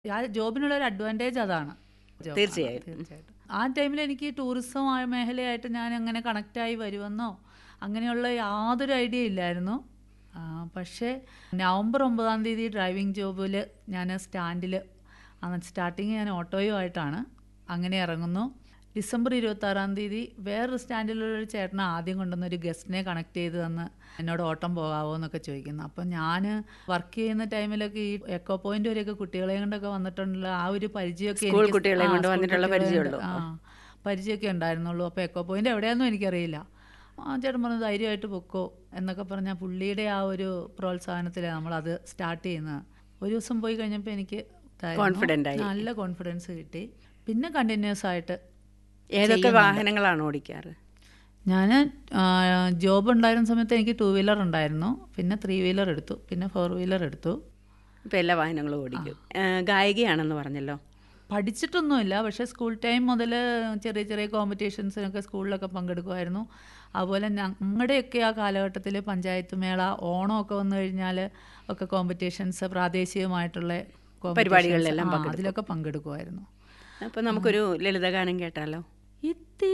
ആ ജോബിനുള്ള ഒരു അഡ്വാൻറ്റേജ് അതാണ് ജോബ്. തീർച്ചയായും. ആ, തീർച്ചയായിട്ടും ആ ടൈമിൽ എനിക്ക് ടൂറിസം ആ മേഖലയായിട്ട് ഞാൻ അങ്ങനെ കണക്റ്റായി വരുമെന്നോ അങ്ങനെയുള്ള യാതൊരു ഐഡിയ ഇല്ലായിരുന്നു ആ, പക്ഷേ നവംബർ ഒമ്പതാം തീയതി ഡ്രൈവിംഗ് ജോബിൽ ഞാൻ സ്റ്റാൻഡിൽ സ്റ്റാർട്ടിങ് ഞാൻ ഓട്ടോയുമായിട്ടാണ് അങ്ങനെ ഇറങ്ങുന്നു ഡിസംബർ ഇരുപത്തി ആറാം തീയതി വേറൊരു സ്റ്റാൻഡിലുള്ള ഒരു ചേട്ടനെ ആദ്യം കൊണ്ടുവന്ന ഒരു ഗസ്റ്റിനെ കണക്ട് ചെയ്ത് തന്ന് എന്നോട് ഓട്ടം പോകാവോ എന്നൊക്കെ ചോദിക്കുന്നു അപ്പം ഞാൻ വർക്ക് ചെയ്യുന്ന ടൈമിലൊക്കെ ഈ എക്കോ പോയിന്റ് വരെയൊക്കെ കുട്ടികളെ കൊണ്ടൊക്കെ വന്നിട്ടുണ്ടല്ലോ ആ ഒരു പരിചയമൊക്കെ സ്കൂൾ എനിക്ക് കുട്ടികളെ ആ, കൊണ്ട് സ്കൂൾ വന്നിട്ടുള്ള കുട്ടികളെ പരിചയമുള്ളൂ. കൊണ്ട് ആ പരിചയമൊക്കെ ഉണ്ടായിരുന്നുള്ളൂ അപ്പോൾ എക്കോ പോയിന്റ് എവിടെയാണെന്നും എനിക്കറിയില്ല ആ ചേട്ടൻ പറഞ്ഞു ധൈര്യമായിട്ട് പൊക്കോ എന്നൊക്കെ പറഞ്ഞാൽ പുള്ളിയുടെ ആ ഒരു പ്രോത്സാഹനത്തിലാണ് നമ്മളത് സ്റ്റാർട്ട് ചെയ്യുന്നത് ഒരു ദിവസം പോയി കഴിഞ്ഞപ്പോൾ എനിക്ക് ഇതായിരുന്നു. Confident ആയി. നല്ല കോൺഫിഡൻസ് കിട്ടി പിന്നെ കണ്ടിന്യൂസ് ആയിട്ട് ഏതൊക്കെ വാഹനങ്ങളാണ് ഓടിക്കാറ് ഞാൻ ജോബ് ഉണ്ടായിരുന്ന സമയത്ത് എനിക്ക് ടൂ വീലർ ഉണ്ടായിരുന്നു പിന്നെ ത്രീ വീലർ എടുത്തു പിന്നെ ഫോർ വീലർ എടുത്തു ഇപ്പം എല്ലാ വാഹനങ്ങളും ഓടിക്കും ആ, ഗായികയാണെന്ന് പറഞ്ഞല്ലോ പഠിച്ചിട്ടൊന്നുമില്ല പക്ഷേ സ്കൂൾ ടൈം മുതൽ ചെറിയ ചെറിയ കോമ്പറ്റീഷൻസിനൊക്കെ സ്കൂളിലൊക്കെ പങ്കെടുക്കുമായിരുന്നു അതുപോലെ ഞങ്ങളുടെയൊക്കെ ആ കാലഘട്ടത്തിൽ പഞ്ചായത്ത് മേള ഓണമൊക്കെ വന്നു കഴിഞ്ഞാൽ ഒക്കെ കോമ്പറ്റീഷൻസ് പ്രാദേശികമായിട്ടുള്ള competitions, പരിപാടികളിലെല്ലാം ആ, പങ്കെടുക്കും. അതിലൊക്കെ പങ്കെടുക്കുമായിരുന്നു അപ്പം നമുക്കൊരു ലളിതഗാനം കേട്ടാലോ ഇത്തി